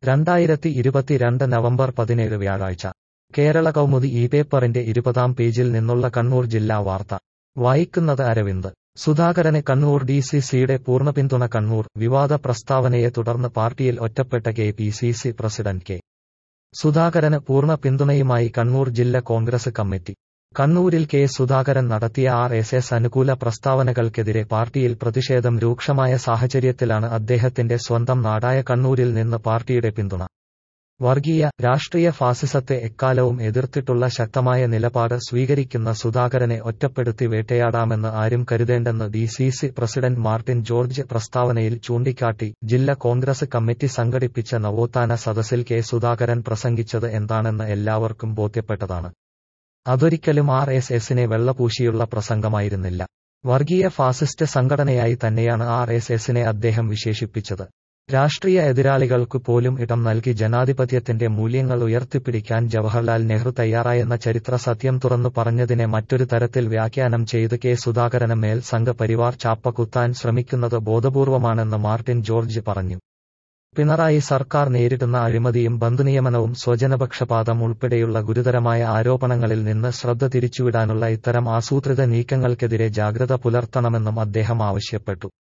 രണ്ടായിരത്തി ഇരുപത്തിരണ്ട് നവംബർ പതിനേഴ് വ്യാഴാഴ്ച കേരള കൗമുദി ഈ പേപ്പറിന്റെ ഇരുപതാം പേജിൽ നിന്നുള്ള കണ്ണൂർ ജില്ലാ വാർത്ത വായിക്കുന്നത് അരവിന്ദ് സുധാകരന് കണ്ണൂർ ഡി സി സിയുടെ പൂർണ്ണ പിന്തുണ കണ്ണൂർ വിവാദ പ്രസ്താവനയെ തുടർന്ന് പാർട്ടിയിൽ ഒറ്റപ്പെട്ട K P C C president K സുധാകരന് പൂർണ്ണ പിന്തുണയുമായി കണ്ണൂർ ജില്ലാ കോൺഗ്രസ് കമ്മിറ്റി കണ്ണൂരിൽ കെ സുധാകരൻ നടത്തിയ ആർ എസ് എസ് അനുകൂല പ്രസ്താവനകൾക്കെതിരെ പാർട്ടിയിൽ പ്രതിഷേധം രൂക്ഷമായ സാഹചര്യത്തിലാണ് അദ്ദേഹത്തിന്റെ സ്വന്തം നാടായ കണ്ണൂരിൽ നിന്ന് പാർട്ടിയുടെ പിന്തുണ വർഗീയ രാഷ്ട്രീയ ഫാസിസത്തെ എക്കാലവും എതിർത്തിട്ടുള്ള ശക്തമായ നിലപാട് സ്വീകരിക്കുന്ന സുധാകരനെ ഒറ്റപ്പെടുത്തി വേട്ടയാടാമെന്ന് ആരും കരുതേണ്ടെന്ന് D C C president Martin George പ്രസ്താവനയിൽ ചൂണ്ടിക്കാട്ടി ജില്ലാ കോൺഗ്രസ് കമ്മിറ്റി സംഘടിപ്പിച്ച നവോത്ഥാന സദസ്സിൽ കെ സുധാകരൻ പ്രസംഗിച്ചത് എന്താണെന്ന് എല്ലാവർക്കും ബോധ്യപ്പെട്ടതാണ് അതൊരിക്കലും ആർ എസ് എസിനെ വെള്ളപൂശിയുള്ള പ്രസംഗമായിരുന്നില്ല വർഗീയ ഫാസിസ്റ്റ് സംഘടനയായി തന്നെയാണ് ആർ എസ് എസിനെ അദ്ദേഹം വിശേഷിപ്പിച്ചത് രാഷ്ട്രീയ എതിരാളികൾക്കു പോലും ഇടം നൽകി ജനാധിപത്യത്തിന്റെ മൂല്യങ്ങൾ ഉയർത്തിപ്പിടിക്കാൻ ജവഹർലാൽ നെഹ്റു തയ്യാറായെന്ന ചരിത്ര സത്യം തുറന്നു പറഞ്ഞതിനെ മറ്റൊരു തരത്തിൽ വ്യാഖ്യാനം ചെയ്ത് കെ സുധാകരന് മേൽ സംഘപരിവാർ ചാപ്പ കുത്താൻ ശ്രമിക്കുന്നത് ബോധപൂർവമാണെന്ന് മാർട്ടിൻ ജോർജ് പറഞ്ഞു പിണറായി സർക്കാർ നേരിടുന്ന അഴിമതിയും ബന്ധുനിയമനവും സ്വജനപക്ഷപാതം ഉൾപ്പെടെയുള്ള ഗുരുതരമായ ആരോപണങ്ങളിൽ നിന്ന് ശ്രദ്ധ തിരിച്ചുവിടാനുള്ള ഇത്തരം ആസൂത്രിത നീക്കങ്ങൾക്കെതിരെ ജാഗ്രത പുലർത്തണമെന്നും അദ്ദേഹം ആവശ്യപ്പെട്ടു